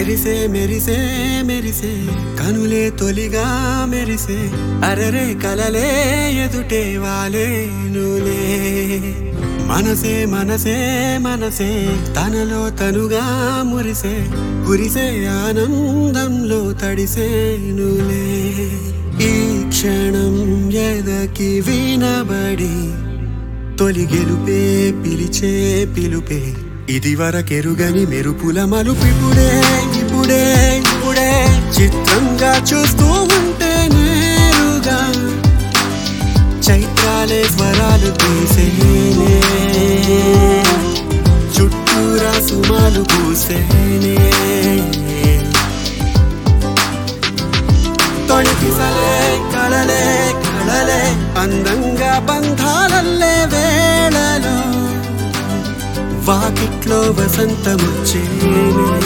మెరిసే మెరిసే మెరిసే కనులే తొలిగా మెరిసే అరరే కలలే ఎదుటే వాలే నులే మనసే మనసే మనసే తనలో తనుగా మురిసే కురిసే ఆనందంలో తడిసే నులే ఈ క్షణం ఎదకి వినబడి తొలి గెలుపే పిలిచే పిలుపే ఇది వరకెరుగని మెరుపుల మలుపిపుడే ఇప్పుడే ఇప్పుడే చిత్రంగా చూస్తూ ఉంటే నేరుగా చైత్రాలే స్వరాలు తీసేనే చుట్టూరా సుమాలు పూసేనే తొణికిసలే కళలే కళలే అందంగా బంధాలల్లే వేళలో వాకిట్లో వసంతమొచ్చేనే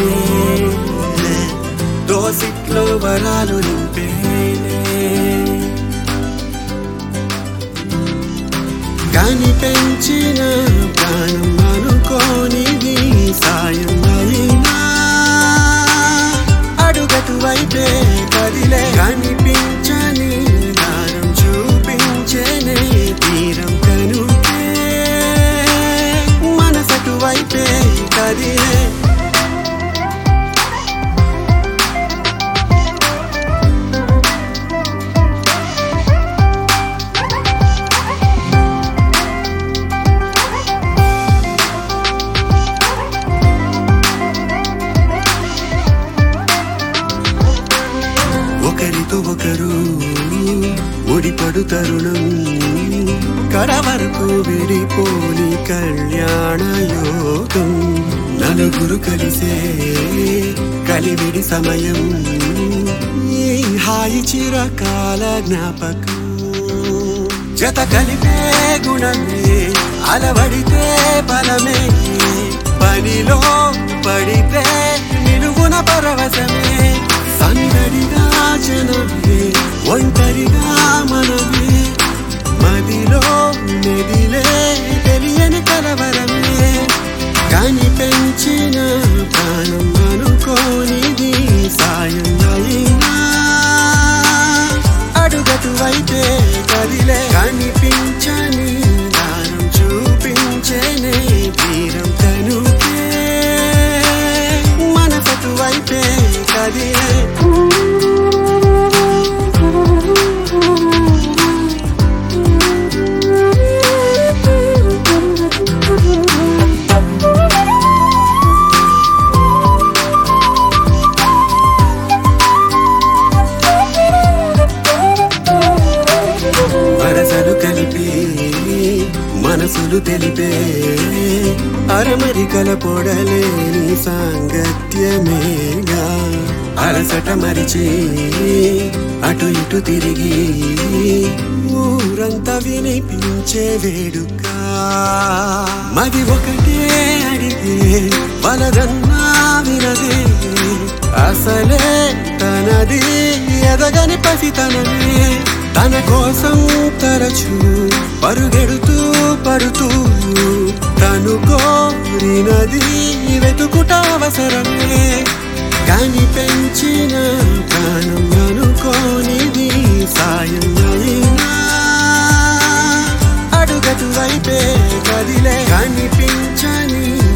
దోసిట్లో వరాలు నింపేనే కాని పెంచిన ప్రాణం అనుకోనిది సాయం అయినా అడుగటు వైపే కదిలే కనిపించని దారం చూపించేనే తీరం కనుకే మనసటు వైపే కదిలే ఒకరితో ఒకరు ముడిపడు తరుణం కడ వరకు విడిపోని కళ్యాణ యోగం నలుగురు కలిసే కలివిడి సమయం ఈ హాయి చిరకాల జ్ఞాపకం జత కలిపే గుణమే అలవడితే బలమే పనిలో పడితే నిలువున పరవశమే సందడిగా జనమే ఒంటరిగా మనమే మదిలో మెదిలే తెలియని కలవరమే కాని పెంచిన ప్రాణం అనుకోనిది సాయం అయినా అడుగటు వైతే కదిలే కనిపించని దానం చూపించేనే తీరం కనుకే మనసటు వైపే కదిలే వరసలు కలిపి మనసులు తెలిపే అరమరికల పొడలేని సాంగత్యమేగా అలసట మరిచి అటు ఇటు తిరిగి ఊరంతా వినిపించే వేడుక మది ఒకటే అడిగే వలదన్నా వినదే అసలే తనది ఎదగని పసితనమే తన కోసం తరచు పరుగెడుతూ పడుతూ తను కోరినది వెతుకుట అవసరమే కాని పెంచిన ప్రాణం అనుకోనిది సాయం అయినా అడుగటు వైపే కదిలే కనిపించని